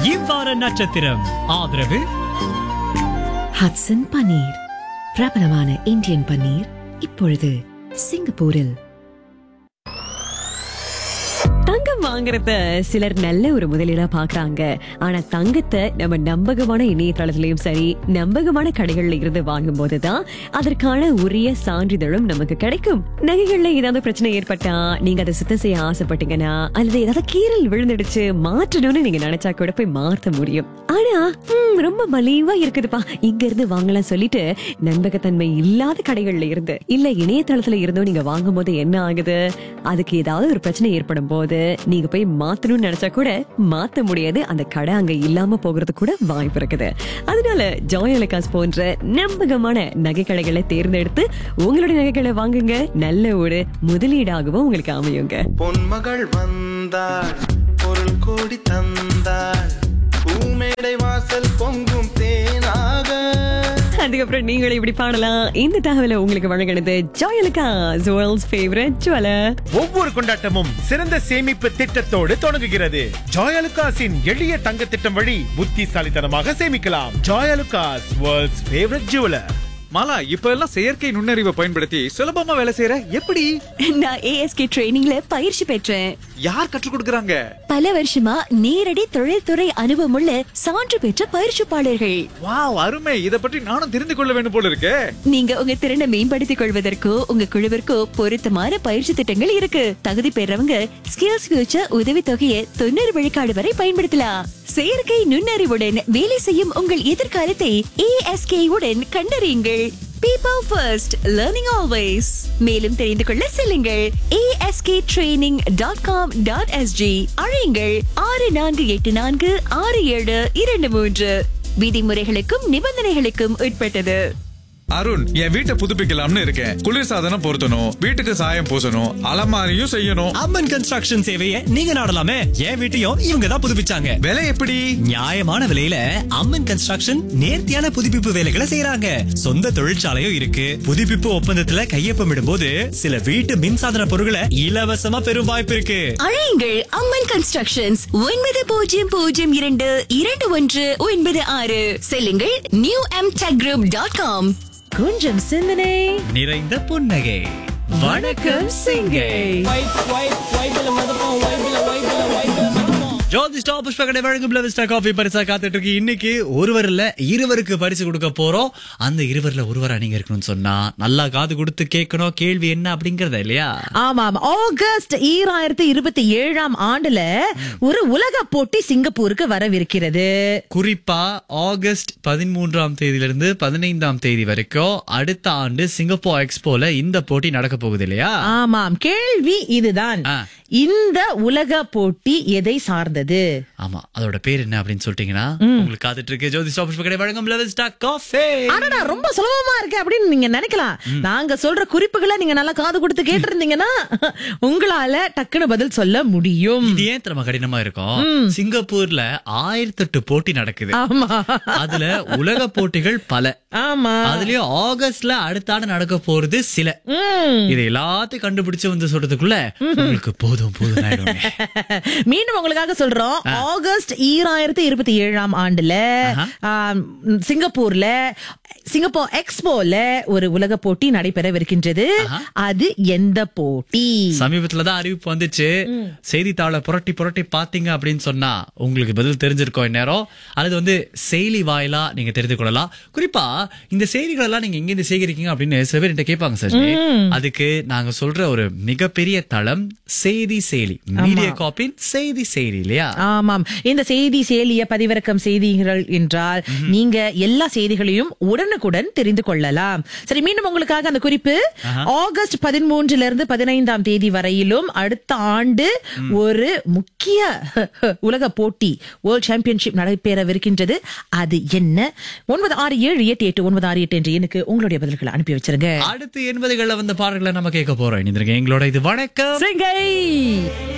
இவ்வார நட்சத்திரம் ஆதரவு ஹட்சன் பன்னீர் பிரபலமான இந்தியன் பன்னீர் இப்பொழுது சிங்கப்பூரில் தங்கம் வாங்குறத சிலர் நல்ல ஒரு முதலீடா பாக்குறாங்க ஆனா தங்கத்தை நம்ம நம்பகமான இணையதளத்திலயும் சரி நம்பகமான கடைகள்ல இருந்து வாங்கும் போதுதான் அதற்கான உரிய சான்றிதழும் நமக்கு கிடைக்கும் நகைகள்ல ஏதாவது பிரச்சனை ஏற்பட்டா நீங்க அதை சுத்தம் செய்ய ஆசைப்பட்டீங்கன்னா அல்லது ஏதாவது கீரல் விழுந்துடுச்சு மாற்றணும்னு நீங்க நினைச்சா கூட போய் மாத்த முடியும் ஆனா ஹம், ரொம்ப மலிவா இருக்குதுப்பா இங்க இருந்து வாங்கலாம் சொல்லிட்டு நம்பகத்தன்மை இல்லாத கடைகள்ல இருந்து இல்ல இணையதளத்துல இருந்தோ நீங்க வாங்கும் போது என்ன ஆகுது அதுக்கு ஏதாவது ஒரு பிரச்சனை ஏற்படும் போது நீங்க போய் மாத்தணும்னு நினைச்சா கூட மாத்த முடியாது அந்த கடை அங்க இல்லாம போகிறது கூட வாய்ப்பு இருக்குது அதனால ஜாய் அலகாஸ் போன்ற நம்பகமான நகை கடைகளை தேர்ந்தெடுத்து உங்களுடைய நகைகளை வாங்குங்க நல்ல ஒரு முதலீடாகவும் உங்களுக்கு அமையுங்க பொன்மகள் வந்தாள் பொருள் கோடி தந்தாள் பூமேடை வாசல் பொங்கும் தேனாக அதுக்கப்புறம் நீங்களும் இப்படி பாடலாம் இந்த தகவலை உங்களுக்கு வழங்கினது Joy Alukkas world's favourite jeweller ஒவ்வொரு கொண்டாட்டமும் சிறந்த சேமிப்பு திட்டத்தோடு தொடங்குகிறது ஜாயலுகாஸின் எளிய தங்க திட்டம் வழி புத்திசாலித்தனமாக சேமிக்கலாம் ஜாயலுகாஸ் வேர்ல்ட்ஸ் ஃபேவரட் ஜுவலர் மாலா இப்ப எல்லாம் செயற்கை நுண்ணறிவை பயன்படுத்தி சுலபமா வேலை செய்யற எப்படி நான் ஏஎஸ்கே ட்ரைனிங்ல பயிற்சி பெற்றேன் யார் கற்றுக் கொடுக்கறாங்க பல வருஷமா நேரடி தொழில்துறை அனுபவமுள்ள சான்று பெற்ற பயிற்சிப்பாளர்கள் வாவ் அருமை இத பற்றி நானும் தெரிந்து கொள்ள வேண்டும் போல இருக்கே நீங்க உங்க திறனை மேம்படுத்திக் கொள்வதற்கோ உங்க குழுவிற்கோ பொருத்தமான பயிற்சி திட்டங்கள் இருக்கு தகுதி பெறவங்க ஸ்கில்ஸ் ஃபியூச்சர் உதவி தொகையை தொண்ணூறு விழுக்காடு வரை பயன்படுத்தலாம் செயற்கை நுண்ணறிவுடன் வேலை செய்யும் உங்கள் எதிர்காலத்தை ஏஎஸ்கே உடன் கண்டறியுங்கள் பீப்பிள் ஃபர்ஸ்ட் லேர்னிங் ஆல்வேஸ் மேலும் தெரிந்து கொள்ள செல்லுங்கள் ASK training dot com dot SG அழையுங்கள் ஆறு நான்கு எட்டு நான்கு ஆறு ஏழு இரண்டு மூன்று விதிமுறைகளுக்கும் நிபந்தனைகளுக்கும் உட்பட்டது அருண் என் வீட்டை புதுப்பிக்கலாம்னு இருக்கேன் குளிர்சாதனம் பொருத்தணும் வீட்டுக்கு சாயம் பூசணும் அலமாரியும் செய்யணும் அம்மன் கன்ஸ்ட்ரக்ஷன் சேவையை நீங்க நாடலாமே என் வீட்டையும் இவங்க தான் புதுப்பிச்சாங்க விலை எப்படி நியாயமான விலையில அம்மன் கன்ஸ்ட்ரக்ஷன் நேர்த்தியான புதுப்பிப்பு வேலைகளை செய்யறாங்க சொந்த தொழிற்சாலையும் இருக்கு புதுப்பிப்பு ஒப்பந்தத்துல கையொப்பமிடும் போது சில வீட்டு மின்சாதன பொருட்களை இலவசமா பெறும் வாய்ப்பு இருக்கு அழையுங்கள் அம்மன் கன்ஸ்ட்ரக்ஷன்ஸ் ஒன்பது பூஜ்ஜியம் பூஜ்ஜியம் இரண்டு இரண்டு ஒன்று ஒன்பது ஆறு செல்லுங்கள் new M tech group dot com கொஞ்சம் சிந்தனை நிறைந்த புன்னகை வணக்கம் சிங்கை ஜோதி ஸ்டாப் புஷ்பகடை வழங்கும் லெவஸ்டா காஃபி பரிசா காத்துட்டு இருக்கு இன்னைக்கு ஒருவர் இல்ல இருவருக்கு பரிசு கொடுக்க போறோம் அந்த இருவர்ல ஒருவரா நீங்க இருக்கணும்னு சொன்னா நல்லா காது கொடுத்து கேட்கணும் கேள்வி என்ன அப்படிங்கறத இல்லையா ஆமாம் ஆகஸ்ட் ஈராயிரத்தி இருபத்தி ஏழாம் ஆண்டுல ஒரு உலக போட்டி சிங்கப்பூருக்கு வரவிருக்கிறது குறிப்பா ஆகஸ்ட் பதிமூன்றாம் தேதியிலிருந்து பதினைந்தாம் தேதி வரைக்கும் அடுத்த ஆண்டு சிங்கப்பூர் எக்ஸ்போல இந்த போட்டி நடக்க போகுது இல்லையா ஆமாம் கேள்வி இதுதான் ஆ. இந்த உலக போட்டி எதை சார்ந்தது ஆமா அதோட பேர் என்ன அப்படின்னு சொல்லிட்டீங்கன்னா உங்களுக்கு காத்துட்டு இருக்கு ஜோதி ஸ்டாப் புஷ்பகடை வழங்கும் லெவஸ்டா காஃபி அடடா ரொம்ப சுலபமா இருக்கு அப்படின்னு நீங்க நினைக்கலாம் நாங்க சொல்ற குறிப்புகளை நீங்க நல்லா காது கொடுத்து கேட்டிருந்தீங்கன்னா உங்களால டக்குன்னு பதில் சொல்ல முடியும் இது ஏன் திறமை கடினமா இருக்கும் சிங்கப்பூர்ல ஆயிரத்தி எட்டு போட்டி நடக்குது ஆமா அதுல உலக போட்டிகள் பல ஆமா அதுலயும் ஆகஸ்ட்ல அடுத்த ஆண்டு நடக்க போறது சில ம். இது எல்லாத்தையும் கண்டுபிடிச்சு வந்து சொல்றதுக்குள்ள உங்களுக்கு போதும் போதும் ஆயிடும் மீண்டும் உங்களுக்காக சொல்றோம் ஆகஸ்ட் ஈராயிரத்தி இருபத்தி ஏழாம் ஆண்டுல ஆம், சிங்கப்பூர்ல சிங்கப்பூர் எக்ஸ்போல ஒரு உலக போட்டி நடைபெறவிருக்கின்றது அது எந்த போட்டி சமீபத்துலதான் அறிவிப்பு வந்துச்சு செய்தித்தாளை புரட்டி புரட்டி பாத்தீங்க அப்படின்னு சொன்னா உங்களுக்கு பதில் தெரிஞ்சிருக்கோம் இந்நேரம் அல்லது வந்து செயலி வாயிலா நீங்க தெரிந்து கொள்ளலாம் குறிப்பா இந்த செய்திகள் எல்லாம் நீங்க எங்க இருந்து சேகரிக்கீங்க அப்படின்னு சில பேர் என்கிட்ட கேட்பாங்க சஜினி அதுக்கு நாங்க சொல்ற ஒரு மிகப்பெரிய தளம் செய்தி செயலி மீடியா காப்பின் செய்தி செயலி இல்லையா ஆமாம் இந்த செய்தி செயலிய பதிவிறக்கம் செய்திகள் என்றால் நீங்க எல்லா செய்திகளையும் உடனுக்குடன் தெரிந்து கொள்ளலாம் சரி மீண்டும் உங்களுக்காக அந்த குறிப்பு ஆகஸ்ட் பதிமூன்றுல இருந்து பதினைந்தாம் தேதி வரையிலும் அடுத்த ஆண்டு ஒரு முக்கிய உலக போட்டி வேர்ல்ட் சாம்பியன்ஷிப் நடைபெறவிருக்கின்றது அது என்ன ஒன்பது ஆறு ஏழு எட்டு எட்டு ஒன்பது ஆறு எட்டு என்ற எண்ணுக்கு உங்களுடைய பதில்களை அனுப்பி வச்சிருங்க அடுத்து எண்பதுகள்ல வந்த பாடல்களை நம்ம கேட்க போறோம் இணைந்திருங்க எங்களோட இது வணக்கம் சிங்கை